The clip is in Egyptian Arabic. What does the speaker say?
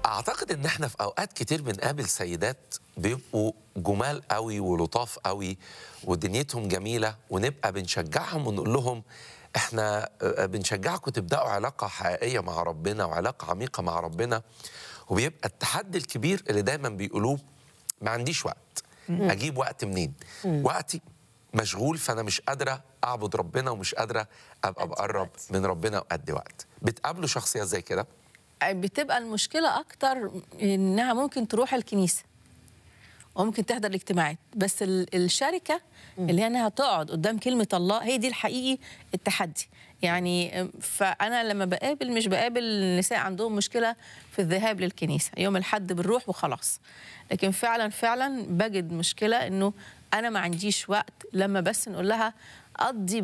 اعتقد ان احنا في اوقات كتير بنقابل سيدات بيبقوا جمال قوي ولطاف قوي ودنيتهم جميله ونبقى بنشجعهم ونقول لهم احنا آه، بنشجعكم تبداوا علاقه حقيقيه مع ربنا وعلاقه عميقه مع ربنا وبيبقى التحدي الكبير اللي دايما بيقولوه ما عنديش وقت اجيب وقت منين وقتي مشغول فانا مش قادره اعبد ربنا ومش قادره ابقى أدي بقرب وقت. من ربنا وادي وقت بتقابلوا شخصيات زي كده بتبقى المشكلة أكتر إنها ممكن تروح الكنيسة وممكن تحضر الاجتماعات بس ال- الشركة اللي هي إنها تقعد قدام كلمة الله هي دي الحقيقي التحدي يعني فأنا لما بقابل مش بقابل نساء عندهم مشكلة في الذهاب للكنيسة يوم الحد بنروح وخلاص لكن فعلا فعلا بجد مشكلة إنه أنا ما عنديش وقت لما بس نقول لها قضي